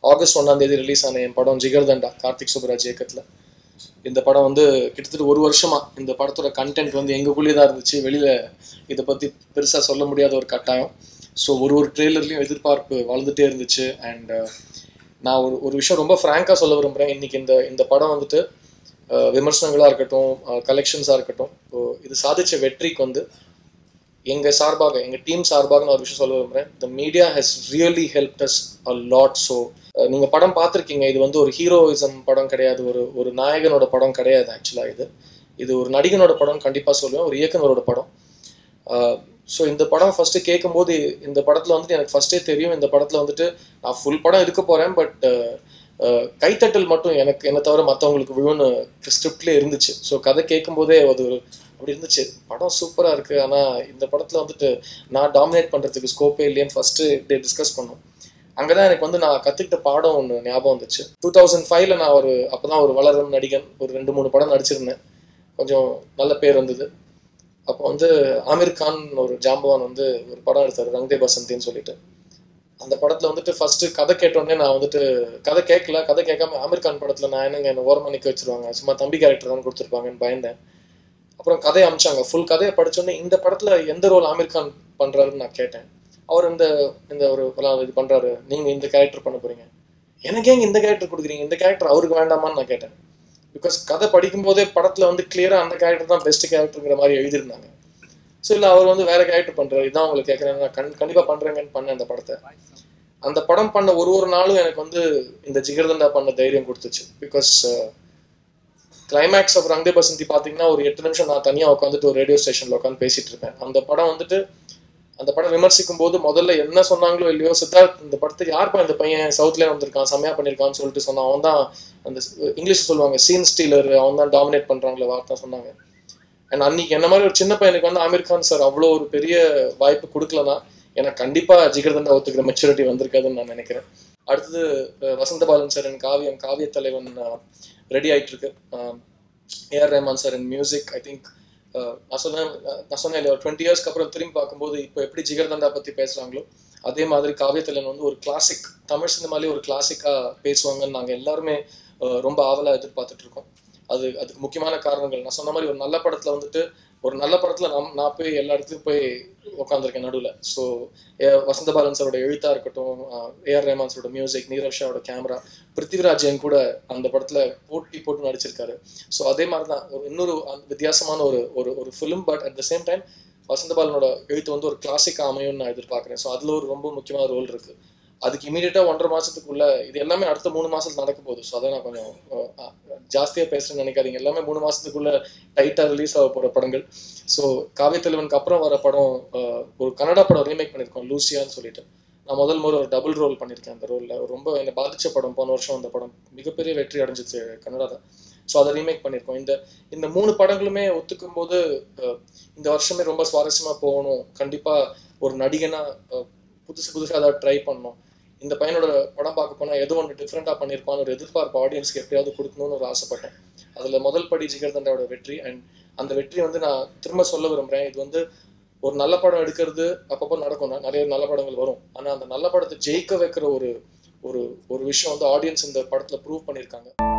August ஒன்றாம் தேதி release ஆன என் படம் ஜிகர்தண்டா கார்த்திக் சுப்ராஜ் இயக்கத்தில் இந்த படம் வந்து கிட்டத்தட்ட ஒரு வருஷமா இந்த படத்தோட கண்டென்ட் வந்து எங்களுக்குள்ளேயே தான் இருந்துச்சு வெளியில இதை பத்தி பெருசா சொல்ல முடியாத ஒரு கட்டாயம் ஸோ ஒரு ஒரு ட்ரெய்லர்லையும் எதிர்பார்ப்பு வளர்ந்துட்டே இருந்துச்சு அண்ட் நான் ஒரு ஒரு விஷயம் ரொம்ப ஃப்ராங்காக சொல்ல விரும்புகிறேன் இன்னைக்கு இந்த இந்த படம் வந்துட்டு அஹ், விமர்சனங்களா இருக்கட்டும் கலெக்ஷன்ஸாக இருக்கட்டும் இப்போ இது சாதிச்ச வெற்றிக்கு வந்து எங்க சார்பாக எங்க டீம் சார்பாக நான் ஒரு விஷயம் சொல்ல விரும்புறேன் the media has really help us a lot so நீங்க படம் பார்த்துருக்கீங்க இது வந்து ஒரு ஹீரோயிசம் படம் கிடையாது ஒரு ஒரு நாயகனோட படம் கிடையாது ஆக்சுவலா இது இது ஒரு நடிகனோட படம் கண்டிப்பா சொல்லுவேன் ஒரு இயக்குனரோட படம் ஸோ இந்த படம் ஃபர்ஸ்ட் கேட்கும்போது இந்த படத்துல வந்துட்டு எனக்கு ஃபர்ஸ்டே தெரியும் இந்த படத்துல வந்துட்டு நான் ஃபுல் படம் இருக்க போறேன் பட் கைத்தட்டல் மட்டும் எனக்கு என்ன தவிர மற்றவங்களுக்கு விழுன்னு ஸ்கிரிப்ட்லேயே இருந்துச்சு ஸோ கதை கேட்கும்போதே அது ஒரு அப்படி இருந்துச்சு படம் சூப்பராக இருக்கு ஆனால் இந்த படத்தில் வந்துட்டு நான் டாமினேட் பண்ணுறதுக்கு ஸ்கோப்பே இல்லையேன்னு ஃபர்ஸ்ட் டே டிஸ்கஸ் பண்ணோம் அங்கே தான் எனக்கு வந்து நான் கற்றுக்கிட்ட பாடம் ஒன்று ஞாபகம் வந்துச்சு டூ தௌசண்ட் ஃபைவ்ல நான் ஒரு அப்போ தான் ஒரு வளரும் நடிகன் ஒரு ரெண்டு மூணு படம் நடிச்சிருந்தேன் கொஞ்சம் நல்ல பேர் வந்தது அப்போ வந்து ஆமீர் கான் ஒரு ஜாம்பவான் வந்து ஒரு படம் எடுத்தார் ரங்தே பசந்தின்னு சொல்லிட்டு அந்த படத்துல வந்துட்டு ஃபர்ஸ்ட் கதை கேட்டோடனே நான் வந்துட்டு கதை கேட்கல கதை கேட்காம ஆமீர் கான் படத்துல நான் என்னங்க என்ன ஓரமா நிக்க வச்சிருவாங்க சும்மா தம்பி கேரக்டர் தான் கொடுத்துருப்பாங்கன்னு பயந்தேன் அப்புறம் கதையை அமிச்சாங்க ஃபுல் கதையை படிச்சோடனே இந்த படத்துல எந்த ரோல் ஆமீர் கான் பண்றாருன்னு நான் கேட்டேன் அவர் இந்த இந்த ஒரு படம் இது பண்றாரு நீங்க இந்த கேரக்டர் பண்ண போறீங்க எனக்கு ஏங்க இந்த கேரக்டர் கொடுக்குறீங்க இந்த கேரக்டர் அவருக்கு வேண்டாமான்னு நான் கேட்டேன் பிகாஸ் கதை படிக்கும் போதே படத்துல வந்து கிளியரா அந்த கேரக்டர் தான் பெஸ்ட் கேரக்டருங்கிற மாதிரி எழுதியிருந்தாங்க ஸோ இல்லை அவர் வந்து வேற கேரக்டர் பண்றாரு இதான் உங்களுக்கு கேட்குறேன் நான் கண் கண்டிப்பா பண்றேங்கன்னு பண்ணேன் அந்த படத்தை அந்த படம் பண்ண ஒரு ஒரு நாளும் எனக்கு வந்து இந்த ஜிகர்தண்டா பண்ண தைரியம் கொடுத்துச்சு because climax of Rang De Basanti பார்த்தீங்கன்னா ஒரு எட்டு நிமிஷம் நான் தனியாக உட்காந்துட்டு ஒரு ரேடியோ ஸ்டேஷனில் உட்காந்து பேசிட்டு இருப்பேன் அந்த படம் வந்துட்டு அந்த படம் விமர்சிக்கும் போது முதல்ல என்ன சொன்னாங்களோ இல்லையோ சித்தார்த் இந்த படத்துக்கு யார்ப்பா இந்த பையன் சவுத்லேயே வந்திருக்கான் செம்மையா பண்ணியிருக்கான்னு சொல்லிட்டு சொன்னான் அவன் தான் அந்த இங்கிலீஷ் சொல்லுவாங்க சீன் ஸ்டீலர் அவன் தான் டாமினேட் பண்றாங்களே வார்த்தை சொன்னாங்க அண்ட் அன்னைக்கு என்ன மாதிரி ஒரு சின்ன பையனுக்கு வந்து ஆமீர் கான் சார் அவ்வளோ ஒரு பெரிய வாய்ப்பு கொடுக்கலனா எனக்கு கண்டிப்பா ஜிகர்தண்டா ஒத்துக்கிற மெச்சூரிட்டி வந்திருக்காதுன்னு நான் நினைக்கிறேன் அடுத்தது அஹ், வசந்த பாலன் சார் என் காவியம் காவிய தலைவன் ரெடி ஆயிட்டு இருக்கு AR Rahman sir N music I think நான் சொன்னேன் அஹ், நான் சொன்னேன் இல்லையா, ஒரு டுவெண்ட்டி இயர்ஸ்க்கு அப்புறம் திரும்பி பார்க்கும்போது இப்போ எப்படி ஜிகர்தண்டா பத்தி பேசுறாங்களோ அதே மாதிரி காவிய தலைவன் வந்து ஒரு கிளாசிக் தமிழ் சினிமாலே ஒரு கிளாசிக்கா பேசுவாங்கன்னு நாங்க எல்லாருமே அஹ், ரொம்ப ஆவலா எதிர்பார்த்துட்டு இருக்கோம் அது அதுக்கு முக்கியமான காரணங்கள் நான் சொன்ன மாதிரி ஒரு நல்ல படத்துல வந்துட்டு ஒரு நல்ல படத்துல நம் நான் போய் எல்லா இடத்துலையும் போய் உட்காந்துருக்கேன் நடுவில் ஸோ வசந்த பாலன் சாரோட எழுத்தா இருக்கட்டும் ஏஆர் ரஹ்மான் சாரோட மியூசிக் நீரவ் ஷாவோட கேமரா பிருத்திவிராஜ் என் கூட அந்த படத்துல போட்டி போட்டு நடிச்சிருக்காரு ஸோ அதே மாதிரி தான் ஒரு இன்னொரு அந்த வித்தியாசமான ஒரு ஒரு ஒரு film but at the same time Vasanth பாலனோட எழுத்து வந்து ஒரு கிளாசிக் அமையும்னு நான் எதிர்பார்க்குறேன் ஸோ அதுல ஒரு ரொம்ப முக்கியமான ரோல் இருக்கு அதுக்கு இமீடியட்டா ஒன்றரை மாசத்துக்குள்ள இது எல்லாமே அடுத்த மூணு மாசத்துல நடக்க போகுது ஸோ அதை நான் கொஞ்சம் அஹ், அஹ், ஜாஸ்தியா பேசுறேன்னு நினைக்காதீங்க எல்லாமே மூணு மாசத்துக்குள்ள டைட்டா ரிலீஸ் ஆக போற படங்கள் ஸோ காவியத்தலைவனுக்கு அப்புறம் வர படம் அஹ், ஒரு கன்னடா படம் ரீமேக் பண்ணியிருக்கோம் லூசியான்னு சொல்லிட்டு நான் முதல் முறை ஒரு டபுள் ரோல் பண்ணியிருக்கேன் அந்த ரோலில் ரொம்ப என்னை பாதிச்ச படம் போன வருஷம் அந்த படம் மிகப்பெரிய வெற்றி அடைஞ்சிச்சு கன்னடால ஸோ அதை ரீமேக் பண்ணியிருக்கோம் இந்த இந்த மூணு படங்களுமே ஒத்துக்கும் போது அஹ், இந்த வருஷமே ரொம்ப சுவாரஸ்யமா போகணும் கண்டிப்பா ஒரு நடிகனா அஹ், புதுசு புதுசாக ஏதாவது ட்ரை பண்ணணும் இந்த பையனோட படம் பார்க்க போனால் ஏதோ ஒன்று டிஃப்ரெண்ட்டாக பண்ணியிருப்பான்னு ஒரு எதிர்பார்ப்பு ஆடியன்ஸ்க்கு எப்படியாவது கொடுக்கணும்னு ஒரு ஆசைப்பட்டேன் அதில் முதல் படி ஜிகர்தண்டாவோட வெற்றி அண்ட் அந்த வெற்றி வந்து நான் திரும்ப சொல்ல விரும்புகிறேன் இது வந்து ஒரு நல்ல படம் எடுக்கிறது அப்பப்போ நடக்கும் ந- நிறைய நல்ல படங்கள் வரும் ஆனால் அந்த நல்ல படத்தை ஜெயிக்க வைக்கிற ஒரு ஒரு ஒரு விஷயம் வந்து ஆடியன்ஸ் இந்த படத்தில் ப்ரூவ் பண்ணியிருக்காங்க